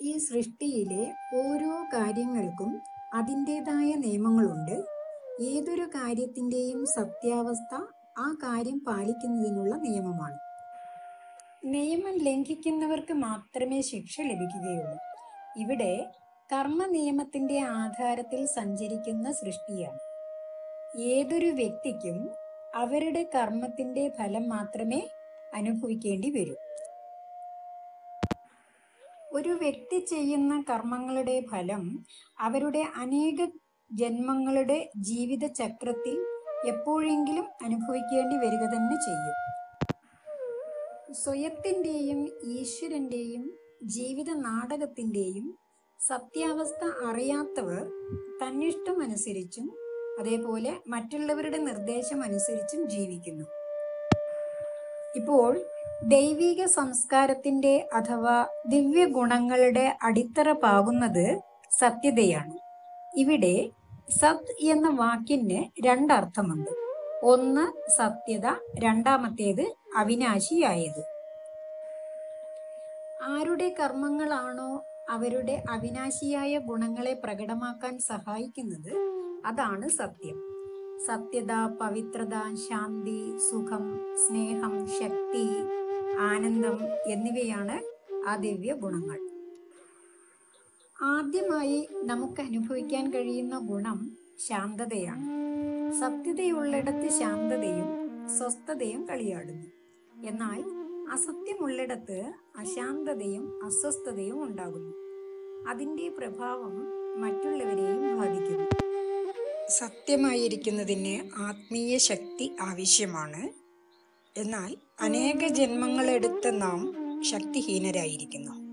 ഈ സൃഷ്ടിയിലെ ഓരോ കാര്യങ്ങൾക്കും അതിൻ്റെതായ നിയമങ്ങളുണ്ട് ഏതൊരു കാര്യത്തിൻ്റെയും സത്യാവസ്ഥ ആ കാര്യം പാലിക്കുന്നതിനുള്ള നിയമമാണ് നിയമം ലംഘിക്കുന്നവർക്ക് മാത്രമേ ശിക്ഷ ലഭിക്കുകയുള്ളൂ ഇവിടെ കർമ്മ നിയമത്തിന്റെ ആധാരത്തിൽ സഞ്ചരിക്കുന്ന സൃഷ്ടിയാണ് ഏതൊരു വ്യക്തിക്കും അവരുടെ കർമ്മത്തിന്റെ ഫലം മാത്രമേ അനുഭവിക്കേണ്ടി വരൂ ഒരു വ്യക്തി ചെയ്യുന്ന കർമ്മങ്ങളുടെ ഫലം അവരുടെ അനേക ജന്മങ്ങളുടെ ജീവിത ചക്രത്തിൽ എപ്പോഴെങ്കിലും അനുഭവിക്കേണ്ടി വരിക തന്നെ ചെയ്യും സ്വയത്തിൻ്റെയും ഈശ്വരൻ്റെയും ജീവിത നാടകത്തിൻ്റെയും സത്യാവസ്ഥ അറിയാത്തവർ തന്നിഷ്ടമനുസരിച്ചും അതേപോലെ മറ്റുള്ളവരുടെ നിർദ്ദേശം അനുസരിച്ചും ജീവിക്കുന്നു ഇപ്പോൾ ദൈവിക സംസ്കാരത്തിന്റെ അഥവാ ദിവ്യ ഗുണങ്ങളുടെ അടിത്തറ പാകുന്നത് സത്യതയാണ് ഇവിടെ സത് എന്ന വാക്കിന് രണ്ടർത്ഥമുണ്ട് ഒന്ന് സത്യത രണ്ടാമത്തേത് അവിനാശിയായത് ആരുടെ കർമ്മങ്ങളാണോ അവരുടെ അവിനാശിയായ ഗുണങ്ങളെ പ്രകടമാക്കാൻ സഹായിക്കുന്നത് അതാണ് സത്യം സത്യത പവിത്രത ശാന്തി സുഖം സ്നേഹം ശക്തി ആനന്ദം എന്നിവയാണ് ആ ദിവ്യ ഗുണങ്ങൾ ആദ്യമായി നമുക്ക് അനുഭവിക്കാൻ കഴിയുന്ന ഗുണം ശാന്തതയാണ് സത്യതയുള്ളിടത്ത് ശാന്തതയും സ്വസ്ഥതയും കളിയാടുന്നു എന്നാൽ അസത്യമുള്ളിടത്ത് അശാന്തതയും അസ്വസ്ഥതയും ഉണ്ടാകുന്നു അതിൻ്റെ പ്രഭാവം മറ്റുള്ളവരെയും ബാധിക്കുന്നു സത്യമായിരിക്കുന്നതിന് ആത്മീയ ശക്തി ആവശ്യമാണ് എന്നാൽ അനേക ജന്മങ്ങളെടുത്ത് നാം ശക്തിഹീനരായിരിക്കുന്നു